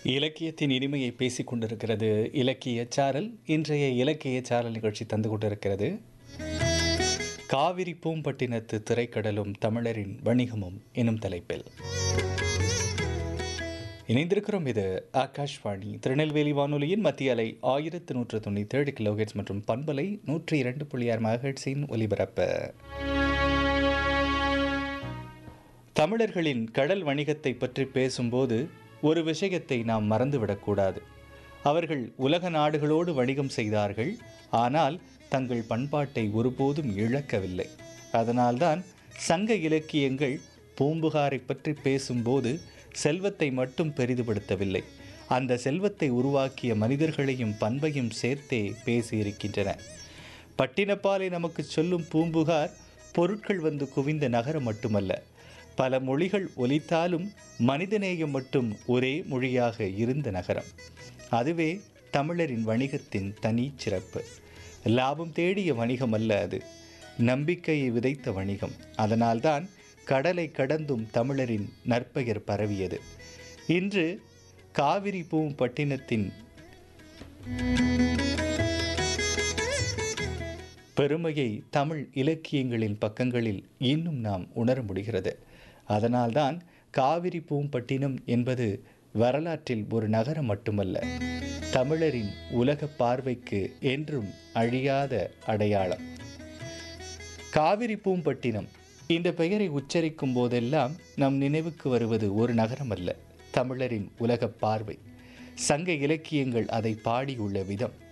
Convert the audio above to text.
இலக்கியத்தின் இனிமையை பேசிக் கொண்டிருக்கிறது இலக்கிய சாரல் இன்றைய இலக்கிய சாரல் நிகழ்ச்சி தந்து கொண்டிருக்கிறது காவிரி பூம்பட்டினத்து திரைக்கடலும் தமிழரின் வணிகமும் எனும் தலைப்பில் இணைந்திருக்கிறோம் இது ஆகாஷ்வாணி திருநெல்வேலி வானொலியின் மத்திய அலை ஆயிரத்து நூற்று தொண்ணூற்றி ஏழு கிலோஹெட்ஸ் மற்றும் பண்பலை நூற்றி இரண்டு புள்ளி ஆறு மகட்ஸின் ஒலிபரப்பு தமிழர்களின் கடல் வணிகத்தை பற்றி பேசும்போது ஒரு விஷயத்தை நாம் மறந்துவிடக்கூடாது அவர்கள் உலக நாடுகளோடு வணிகம் செய்தார்கள் ஆனால் தங்கள் பண்பாட்டை ஒருபோதும் இழக்கவில்லை அதனால்தான் சங்க இலக்கியங்கள் பூம்புகாரை பற்றி பேசும்போது செல்வத்தை மட்டும் பெரிதுபடுத்தவில்லை அந்த செல்வத்தை உருவாக்கிய மனிதர்களையும் பண்பையும் சேர்த்தே பேசியிருக்கின்றன பட்டினப்பாலை நமக்கு சொல்லும் பூம்புகார் பொருட்கள் வந்து குவிந்த நகரம் மட்டுமல்ல பல மொழிகள் ஒலித்தாலும் மனிதநேயம் மட்டும் ஒரே மொழியாக இருந்த நகரம் அதுவே தமிழரின் வணிகத்தின் தனி சிறப்பு லாபம் தேடிய வணிகம் அல்ல அது நம்பிக்கையை விதைத்த வணிகம் அதனால்தான் கடலை கடந்தும் தமிழரின் நற்பெயர் பரவியது இன்று காவிரி பூம்பட்டினத்தின் பெருமையை தமிழ் இலக்கியங்களின் பக்கங்களில் இன்னும் நாம் உணர முடிகிறது அதனால்தான் காவிரி பூம்பட்டினம் என்பது வரலாற்றில் ஒரு நகரம் மட்டுமல்ல தமிழரின் உலக பார்வைக்கு என்றும் அழியாத அடையாளம் காவிரி பூம்பட்டினம் இந்த பெயரை உச்சரிக்கும் போதெல்லாம் நம் நினைவுக்கு வருவது ஒரு நகரம் அல்ல தமிழரின் உலக பார்வை சங்க இலக்கியங்கள் அதை பாடியுள்ள விதம்